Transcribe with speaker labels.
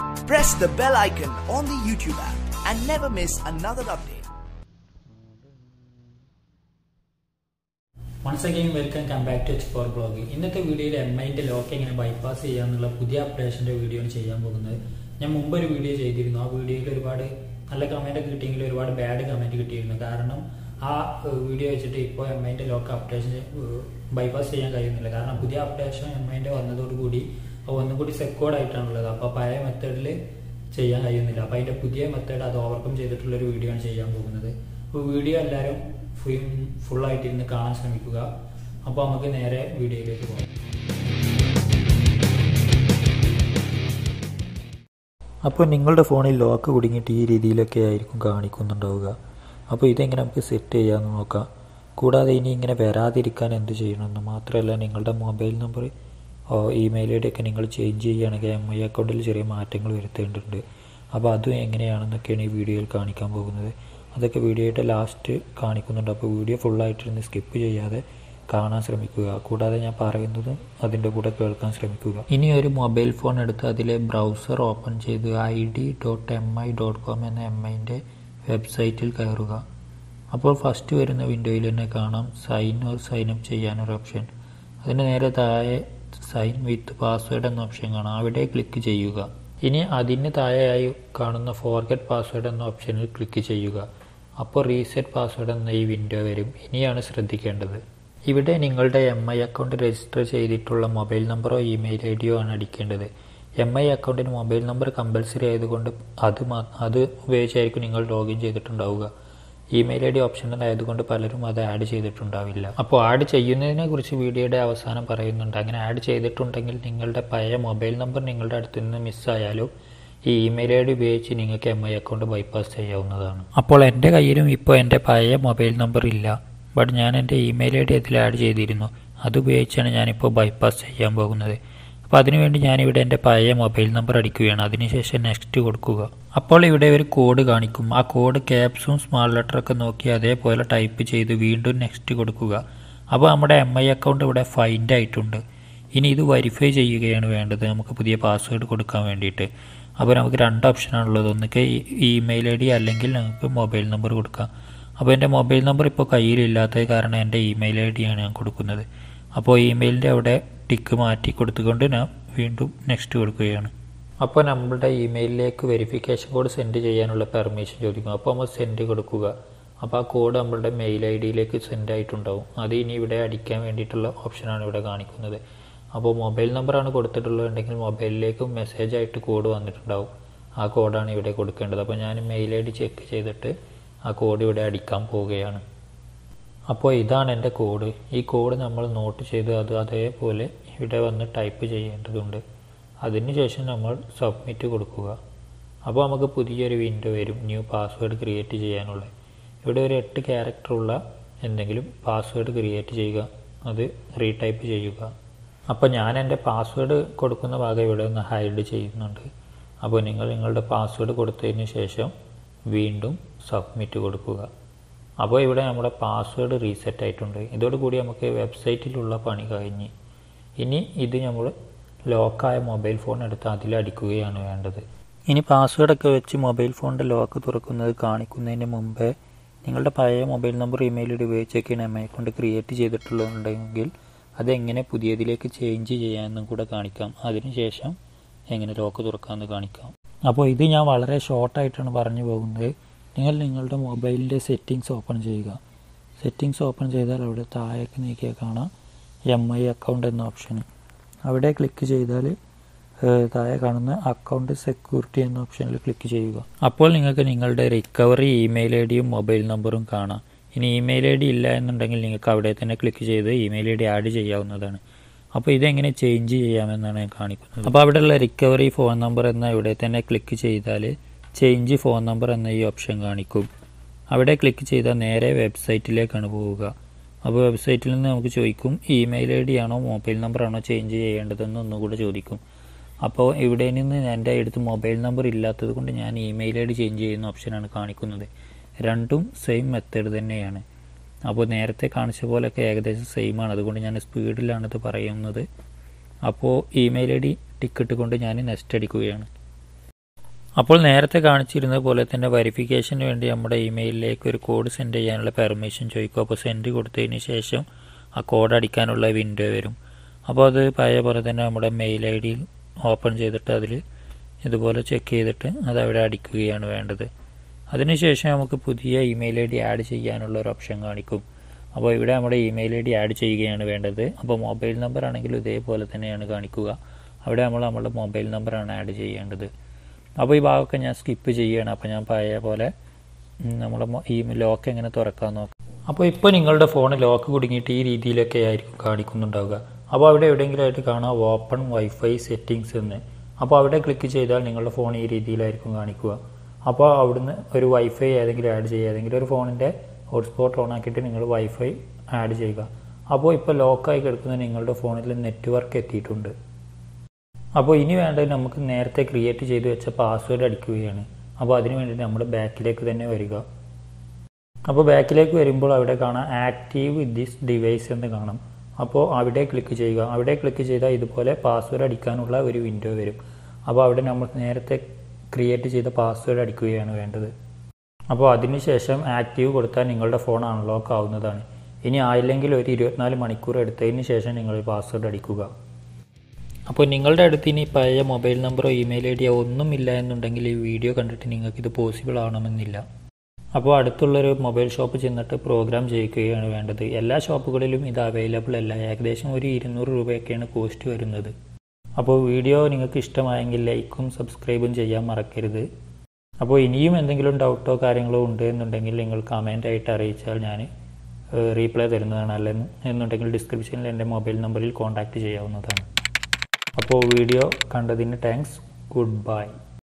Speaker 1: Press the bell icon on the YouTube app and never miss another update.
Speaker 2: Once again welcome come back to H four blog ഇന്നത്തെ വീഡിയോയിൽ M ഐൻ്റെ lock എങ്ങനെ bypass ചെയ്യാന്നുള്ള പുതിയ അപ്ഡേഷൻ്റെ video ആണ് ചെയ്യാൻ പോകുന്നത് ഞാൻ മുമ്പ് ഒരു വീഡിയോ ചെയ്തിരുന്നു ആ വീഡിയോയിൽ ഒരുപാട് നല്ല കമൻ്റ് ഒക്കെ കിട്ടിയെങ്കിലും ഒരുപാട് ബാഡ് കമൻറ്റ് കിട്ടിയിരുന്നു കാരണം ആ വീഡിയോ വെച്ചിട്ട് ഇപ്പോൾ എം ഐൻ്റെ ലോക്ക് അപ്ഡേഷൻ ബൈപ്പാസ് ചെയ്യാൻ കഴിയുന്നില്ല കാരണം പുതിയ അപ്ഡേഷൻ എം ഐൻ്റെ വന്നതോടുകൂടി അത് ഒന്നും കൂടി സെക്യൂർഡ് ആയിട്ടാണുള്ളത് അപ്പോൾ പഴയ മെത്തേഡിൽ ചെയ്യാൻ കഴിയുന്നില്ല അപ്പോൾ അതിൻ്റെ പുതിയ മെത്തേഡ് അത് ഓവർകം ചെയ്തിട്ടുള്ള ഒരു വീഡിയോ ആണ് ചെയ്യാൻ പോകുന്നത് അപ്പോൾ വീഡിയോ എല്ലാവരും ഫുൾ ഫുള്ളായിട്ടിരുന്ന് കാണാൻ ശ്രമിക്കുക അപ്പോൾ നമുക്ക് നേരെ വീഡിയോയിലേക്ക് പോകാം
Speaker 3: അപ്പോൾ നിങ്ങളുടെ ഫോണിൽ ലോക്ക് കുടുങ്ങിയിട്ട് ഈ രീതിയിലൊക്കെ ആയിരിക്കും കാണിക്കുന്നുണ്ടാവുക അപ്പോൾ ഇതെങ്ങനെ നമുക്ക് സെറ്റ് ചെയ്യാമെന്ന് നോക്കാം കൂടാതെ ഇനി ഇങ്ങനെ വരാതിരിക്കാൻ എന്ത് ചെയ്യണമെന്ന് മാത്രമല്ല നിങ്ങളുടെ mobile number email I D ഒക്കെ നിങ്ങൾ ചേഞ്ച് ചെയ്യുകയാണെങ്കിൽ എം ഐ അക്കൗണ്ടിൽ ചെറിയ മാറ്റങ്ങൾ വരുത്തേണ്ടതുണ്ട് അപ്പോൾ അതും എങ്ങനെയാണെന്നൊക്കെയാണ് ഈ വീഡിയോയിൽ കാണിക്കാൻ പോകുന്നത് അതൊക്കെ വീഡിയോയുടെ ലാസ്റ്റ് കാണിക്കുന്നുണ്ട് അപ്പോൾ വീഡിയോ ഫുള്ളായിട്ടിരുന്ന് സ്കിപ്പ് ചെയ്യാതെ കാണാൻ ശ്രമിക്കുക കൂടാതെ ഞാൻ പറയുന്നത് അതിൻ്റെ കൂടെ കേൾക്കാൻ ശ്രമിക്കുക ഇനി ഒരു മൊബൈൽ ഫോൺ എടുത്ത് അതിലെ ബ്രൗസർ ഓപ്പൺ ചെയ്ത് I D dot M I dot com എന്ന എം ഐൻ്റെ വെബ്സൈറ്റിൽ കയറുക അപ്പോൾ ഫസ്റ്റ് വരുന്ന വിൻഡോയിൽ തന്നെ കാണാം സൈൻ ഓർ സൈൻ അപ്പ് ചെയ്യാനൊരു ഓപ്ഷൻ അതിന് നേരെ താഴെ സൈൻ വിത്ത് പാസ്വേഡ് എന്ന ഓപ്ഷൻ കാണാം അവിടെ ക്ലിക്ക് ചെയ്യുക ഇനി അതിന് താഴെയായി കാണുന്ന ഫോർഗെറ്റ് പാസ്വേഡ് എന്ന ഓപ്ഷനിൽ ക്ലിക്ക് ചെയ്യുക അപ്പോൾ റീസെറ്റ് പാസ്വേഡ് എന്ന ഈ വിൻഡോ വരും ഇനിയാണ് ശ്രദ്ധിക്കേണ്ടത് ഇവിടെ നിങ്ങളുടെ എം ഐ അക്കൗണ്ട് രജിസ്റ്റർ ചെയ്തിട്ടുള്ള മൊബൈൽ നമ്പറോ ഇമെയിൽ ഐ ഡിയോ ആണ് അടിക്കേണ്ടത് എം ഐ അക്കൗണ്ടിന് മൊബൈൽ നമ്പർ കമ്പൽസറി ആയതുകൊണ്ട് അത് അത് ഉപയോഗിച്ചായിരിക്കും നിങ്ങൾ ലോഗിൻ ചെയ്തിട്ടുണ്ടാവുക ഇമെയിൽ ഐ ഡി ഓപ്ഷണൽ ആയതുകൊണ്ട് പലരും അത് ആഡ് ചെയ്തിട്ടുണ്ടാവില്ല അപ്പോൾ ആഡ് ചെയ്യുന്നതിനെ കുറിച്ച് വീഡിയോയുടെ അവസാനം പറയുന്നുണ്ട് അങ്ങനെ ആഡ് ചെയ്തിട്ടുണ്ടെങ്കിൽ നിങ്ങളുടെ പഴയ മൊബൈൽ നമ്പർ നിങ്ങളുടെ അടുത്ത് നിന്ന് മിസ്സായാലോ ഈ ഇമെയിൽ ഐ ഡി ഉപയോഗിച്ച് നിങ്ങൾക്ക് എം ഐ അക്കൗണ്ട് ബൈപ്പാസ് ചെയ്യാവുന്നതാണ് അപ്പോൾ എൻ്റെ കയ്യിലും ഇപ്പോൾ എൻ്റെ പഴയ മൊബൈൽ നമ്പർ ഇല്ല ബട്ട് ഞാൻ എൻ്റെ ഇമെയിൽ ഐ ഡി അതിൽ ആഡ് ചെയ്തിരുന്നു അത് ഉപയോഗിച്ചാണ് ഞാനിപ്പോൾ ബൈപ്പാസ് ചെയ്യാൻ പോകുന്നത് അപ്പോൾ അതിനുവേണ്ടി ഞാനിവിടെ എൻ്റെ പഴയ മൊബൈൽ നമ്പർ അടിക്കുകയാണ് അതിനുശേഷം നെക്സ്റ്റ് കൊടുക്കുക അപ്പോൾ ഇവിടെ ഒരു കോഡ് കാണിക്കും ആ കോഡ് ക്യാപ്സും സ്മാൾ ലെറ്ററൊക്കെ നോക്കി അതേപോലെ ടൈപ്പ് ചെയ്ത് വീണ്ടും നെക്സ്റ്റ് കൊടുക്കുക അപ്പോൾ നമ്മുടെ എം ഐ അക്കൗണ്ട് ഇവിടെ ഫൈൻഡ് ആയിട്ടുണ്ട് ഇനി ഇത് വെരിഫൈ ചെയ്യുകയാണ് വേണ്ടത് നമുക്ക് പുതിയ പാസ്വേഡ് കൊടുക്കാൻ വേണ്ടിയിട്ട് അപ്പോൾ നമുക്ക് രണ്ട് ഓപ്ഷനാണുള്ളത് ഒന്നിക്ക് ഇമെയിൽ ഐ ഡി അല്ലെങ്കിൽ നമുക്ക് മൊബൈൽ നമ്പർ കൊടുക്കാം അപ്പോൾ എൻ്റെ മൊബൈൽ നമ്പർ ഇപ്പോൾ കയ്യിലില്ലാത്തത് കാരണം എൻ്റെ ഇമെയിൽ ഐ ഡിയാണ് ഞാൻ കൊടുക്കുന്നത് അപ്പോൾ ഇമെയിലിൻ്റെ അവിടെ ടിക്ക് മാറ്റി കൊടുത്തുകൊണ്ട് ഞാൻ വീണ്ടും നെക്സ്റ്റ് കൊടുക്കുകയാണ് അപ്പോൾ നമ്മളുടെ ഇമെയിലിലേക്ക് വെരിഫിക്കേഷൻ കോഡ് സെൻഡ് ചെയ്യാനുള്ള പെർമിഷൻ ചോദിക്കും അപ്പോൾ നമ്മൾ സെൻഡ് കൊടുക്കുക അപ്പോൾ ആ കോഡ് നമ്മളുടെ മെയിൽ ഐ ഡിയിലേക്ക് സെൻഡ് ആയിട്ടുണ്ടാവും അത് ഇനി ഇവിടെ അടിക്കാൻ വേണ്ടിയിട്ടുള്ള ഓപ്ഷനാണ് ഇവിടെ കാണിക്കുന്നത് അപ്പോൾ മൊബൈൽ നമ്പറാണ് കൊടുത്തിട്ടുള്ളതെങ്കിൽ മൊബൈലിലേക്ക് മെസ്സേജ് ആയിട്ട് കോഡ് വന്നിട്ടുണ്ടാവും ആ കോഡാണ് ഇവിടെ കൊടുക്കേണ്ടത് അപ്പോൾ ഞാൻ മെയിൽ ഐ ഡി ചെക്ക് ചെയ്തിട്ട് ആ കോഡ് ഇവിടെ അടിക്കാൻ പോവുകയാണ് അപ്പോൾ ഇതാണ് എൻ്റെ കോഡ് ഈ കോഡ് നമ്മൾ നോട്ട് ചെയ്ത് അത് അതേപോലെ ഇവിടെ വന്ന് ടൈപ്പ് ചെയ്യേണ്ടതുണ്ട് അതിനുശേഷം നമ്മൾ സബ്മിറ്റ് കൊടുക്കുക അപ്പോൾ നമുക്ക് പുതിയൊരു വിൻഡോ വരും ന്യൂ പാസ്വേഡ് ക്രിയേറ്റ് ചെയ്യാനുള്ള ഇവിടെ ഒരു എട്ട് ക്യാരക്ടറുള്ള എന്തെങ്കിലും പാസ്വേഡ് ക്രിയേറ്റ് ചെയ്യുക അത് റീടൈപ്പ് ചെയ്യുക അപ്പോൾ ഞാൻ എൻ്റെ പാസ്വേഡ് കൊടുക്കുന്ന ഭാഗം ഇവിടെ ഒന്ന് ഹൈഡ് ചെയ്യുന്നുണ്ട് അപ്പോൾ നിങ്ങൾ നിങ്ങളുടെ പാസ്വേഡ് കൊടുത്തതിന് ശേഷം വീണ്ടും സബ്മിറ്റ് കൊടുക്കുക അപ്പോൾ ഇവിടെ നമ്മുടെ പാസ്വേഡ് റീസെറ്റ് ആയിട്ടുണ്ട് ഇതോടുകൂടി നമുക്ക് വെബ്സൈറ്റിലുള്ള പണി കഴിഞ്ഞ് ഇനി ഇത് നമ്മൾ ലോക്കായ മൊബൈൽ ഫോൺ എടുത്ത് അതിലടിക്കുകയാണ് വേണ്ടത് ഇനി പാസ്വേഡൊക്കെ വെച്ച് മൊബൈൽ ഫോണിൻ്റെ ലോക്ക് തുറക്കുന്നത് കാണിക്കുന്നതിന് മുമ്പേ നിങ്ങളുടെ പഴയ mobile number email I D ഉപയോഗിച്ചൊക്കെയാണ് എം ഐ അക്കൗണ്ട് ക്രിയേറ്റ് ചെയ്തിട്ടുള്ളതുണ്ടെങ്കിൽ അതെങ്ങനെ പുതിയതിലേക്ക് ചേഞ്ച് ചെയ്യാമെന്നും കൂടെ കാണിക്കാം അതിനുശേഷം എങ്ങനെ ലോക്ക് തുറക്കാമെന്ന് കാണിക്കാം അപ്പോൾ ഇത് ഞാൻ വളരെ ഷോർട്ടായിട്ടാണ് പറഞ്ഞു പോകുന്നത് നിങ്ങൾ നിങ്ങളുടെ മൊബൈലിൻ്റെ സെറ്റിങ്സ് ഓപ്പൺ ചെയ്യുക സെറ്റിങ്സ് ഓപ്പൺ ചെയ്താൽ അവിടെ താഴേക്ക് നീക്കിയാൽ കാണാം എം ഐ അക്കൗണ്ട് എന്ന ഓപ്ഷൻ അവിടെ ക്ലിക്ക് ചെയ്താൽ താഴെ കാണുന്ന അക്കൗണ്ട് സെക്യൂരിറ്റി എന്ന ഓപ്ഷനിൽ ക്ലിക്ക് ചെയ്യുക അപ്പോൾ നിങ്ങൾക്ക് നിങ്ങളുടെ റിക്കവറി ഇമെയിൽ ഐ ഡിയും മൊബൈൽ നമ്പറും കാണാം ഇനി ഇമെയിൽ ഐ ഡി ഇല്ല എന്നുണ്ടെങ്കിൽ നിങ്ങൾക്ക് അവിടെ തന്നെ ക്ലിക്ക് ചെയ്ത് ഇമെയിൽ ഐ ഡി ആഡ് ചെയ്യാവുന്നതാണ് അപ്പോൾ ഇതെങ്ങനെ ചേഞ്ച് ചെയ്യാമെന്നാണ് ഞാൻ കാണിക്കുന്നത് അപ്പോൾ അവിടെയുള്ള റിക്കവറി ഫോൺ നമ്പർ എന്ന ഇവിടെ തന്നെ ക്ലിക്ക് ചെയ്താൽ ചേഞ്ച് ഫോൺ നമ്പർ എന്ന ഈ ഓപ്ഷൻ കാണിക്കും അവിടെ ക്ലിക്ക് ചെയ്താൽ നേരെ വെബ്സൈറ്റിലേക്കാണ് പോവുക അപ്പോൾ വെബ്സൈറ്റിൽ നിന്ന് നമുക്ക് ചോദിക്കും ഇമെയിൽ ഐ ഡി ആണോ മൊബൈൽ നമ്പർ ആണോ ചേഞ്ച് ചെയ്യേണ്ടതെന്ന് ഒന്നുകൂടെ ചോദിക്കും അപ്പോൾ ഇവിടെ നിന്ന് എൻ്റെ അടുത്ത് മൊബൈൽ നമ്പർ ഇല്ലാത്തത് കൊണ്ട് ഞാൻ ഇമെയിൽ ഐ ഡി ചേഞ്ച് ചെയ്യുന്ന ഓപ്ഷനാണ് കാണിക്കുന്നത് രണ്ടും സെയിം മെത്തേഡ് തന്നെയാണ് അപ്പോൾ നേരത്തെ കാണിച്ച പോലെയൊക്കെ ഏകദേശം സെയിം ആണ് അതുകൊണ്ട് ഞാൻ സ്പീഡിലാണിത് പറയുന്നത് അപ്പോൾ ഇമെയിൽ ഐ ഡി ടിക്കറ്റ് കൊണ്ട് ഞാൻ നെക്സ്റ്റ് അടിക്കുകയാണ് അപ്പോൾ നേരത്തെ കാണിച്ചിരുന്നത് പോലെ തന്നെ വെരിഫിക്കേഷന് വേണ്ടി നമ്മുടെ ഇമെയിലിലേക്ക് ഒരു കോഡ് സെൻഡ് ചെയ്യാനുള്ള പെർമിഷൻ ചോദിക്കും അപ്പോൾ സെൻഡ് കൊടുത്തതിന് ശേഷം ആ കോഡ് അടിക്കാനുള്ള വിൻഡോ വരും അപ്പോൾ അത് പഴയ പോലെ തന്നെ നമ്മുടെ മെയിൽ ഐ ഡിയിൽ ഓപ്പൺ ചെയ്തിട്ട് അതിൽ ഇതുപോലെ ചെക്ക് ചെയ്തിട്ട് അത് അവിടെ അടിക്കുകയാണ് വേണ്ടത് അതിനുശേഷം നമുക്ക് പുതിയ ഇമെയിൽ ഐ ഡി ആഡ് ചെയ്യാനുള്ള ഒരു ഓപ്ഷൻ കാണിക്കും അപ്പോൾ ഇവിടെ നമ്മുടെ ഇമെയിൽ ഐ ഡി ആഡ് ചെയ്യുകയാണ് വേണ്ടത് അപ്പോൾ മൊബൈൽ നമ്പർ ആണെങ്കിലും ഇതേപോലെ തന്നെയാണ് കാണിക്കുക അവിടെ നമ്മൾ നമ്മുടെ മൊബൈൽ നമ്പറാണ് ആഡ് ചെയ്യേണ്ടത് അപ്പോൾ ഈ ഭാഗമൊക്കെ ഞാൻ സ്കിപ്പ് ചെയ്യുകയാണ് അപ്പോൾ ഞാൻ പഴയ പോലെ ഉം, നമ്മുടെ മൊ- ഈ ലോക്ക് എങ്ങനെ തുറക്കാൻ നോക്കാം അപ്പോൾ ഇപ്പോൾ നിങ്ങളുടെ ഫോൺ ലോക്ക് കുടുങ്ങിയിട്ട് ഈ രീതിയിലൊക്കെ ആയിരിക്കും കാണിക്കുന്നുണ്ടാവുക അപ്പോൾ അവിടെ എവിടെയെങ്കിലും ആയിട്ട് കാണാം ഓപ്പൺ വൈഫൈ സെറ്റിങ്സ് എന്ന് അപ്പോൾ അവിടെ ക്ലിക്ക് ചെയ്താൽ നിങ്ങളുടെ ഫോൺ ഈ രീതിയിലായിരിക്കും കാണിക്കുക അപ്പോൾ അവിടുന്ന് ഒരു വൈഫൈ ഏതെങ്കിലും ആഡ് ചെയ്യുക ഏതെങ്കിലും ഒരു ഫോണിൻ്റെ ഹോട്ട്സ്പോട്ട് ഓൺ ആക്കിയിട്ട് നിങ്ങൾ വൈഫൈ ആഡ് ചെയ്യുക അപ്പോൾ ഇപ്പോൾ ലോക്കായി കിടക്കുന്ന നിങ്ങളുടെ ഫോണിൽ നെറ്റ്വർക്ക് എത്തിയിട്ടുണ്ട് അപ്പോൾ ഇനി വേണ്ടത് നമുക്ക് നേരത്തെ ക്രിയേറ്റ് ചെയ്ത് വെച്ച പാസ്വേഡ് അടിക്കുകയാണ് അപ്പോൾ അതിന് വേണ്ടി നമ്മൾ ബാക്കിലേക്ക് തന്നെ വരിക അപ്പോൾ ബാക്കിലേക്ക് വരുമ്പോൾ അവിടെ കാണാം ആക്റ്റീവ് ദിസ് ഡിവൈസ് എന്ന് കാണാം അപ്പോൾ അവിടെ ക്ലിക്ക് ചെയ്യുക അവിടെ ക്ലിക്ക് ചെയ്താൽ ഇതുപോലെ പാസ്വേഡ് അടിക്കാനുള്ള ഒരു വിൻഡോ വരും അപ്പോൾ അവിടെ നമ്മൾ നേരത്തെ ക്രിയേറ്റ് ചെയ്ത പാസ്വേഡ് അടിക്കുകയാണ് വേണ്ടത് അപ്പോൾ അതിനുശേഷം ആക്റ്റീവ് കൊടുത്താൽ നിങ്ങളുടെ ഫോൺ അൺലോക്ക് ആവുന്നതാണ് ഇനി ആയില്ലെങ്കിൽ ഒരു ഇരുപത്തിനാല് മണിക്കൂർ എടുത്തതിന് ശേഷം നിങ്ങൾ പാസ്വേഡ് അടിക്കുക അപ്പോൾ നിങ്ങളുടെ അടുത്ത് ഇനി പഴയ മൊബൈൽ നമ്പറോ ഇമെയിൽ ഐ ഡിയോ ഒന്നും ഇല്ല എന്നുണ്ടെങ്കിൽ ഈ വീഡിയോ കണ്ടിട്ട് നിങ്ങൾക്ക് ഇത് പോസിബിൾ ആവണമെന്നില്ല അപ്പോൾ അടുത്തുള്ളൊരു മൊബൈൽ ഷോപ്പ് ചെന്നിട്ട് പ്രോഗ്രാം ചെയ്യിക്കുകയാണ് വേണ്ടത് എല്ലാ ഷോപ്പുകളിലും ഇത് അവൈലബിൾ അല്ല ഏകദേശം ഒരു ഇരുന്നൂറ് രൂപയൊക്കെയാണ് കോസ്റ്റ് വരുന്നത് അപ്പോൾ വീഡിയോ നിങ്ങൾക്ക് ഇഷ്ടമായെങ്കിൽ ലൈക്കും സബ്സ്ക്രൈബും ചെയ്യാൻ മറക്കരുത് അപ്പോൾ ഇനിയും എന്തെങ്കിലും ഡൗട്ടോ കാര്യങ്ങളോ ഉണ്ട് എന്നുണ്ടെങ്കിൽ നിങ്ങൾ കമൻ്റ് ആയിട്ട് അറിയിച്ചാൽ ഞാൻ റീപ്ലൈ തരുന്നതാണ് അല്ലെന്ന് എന്നുണ്ടെങ്കിൽ ഡിസ്ക്രിപ്ഷനിൽ എൻ്റെ മൊബൈൽ നമ്പറിൽ കോൺടാക്റ്റ് ചെയ്യാവുന്നതാണ് അപ്പോൾ വീഡിയോ കണ്ടതിന് താങ്ക്സ് ഗുഡ് ബൈ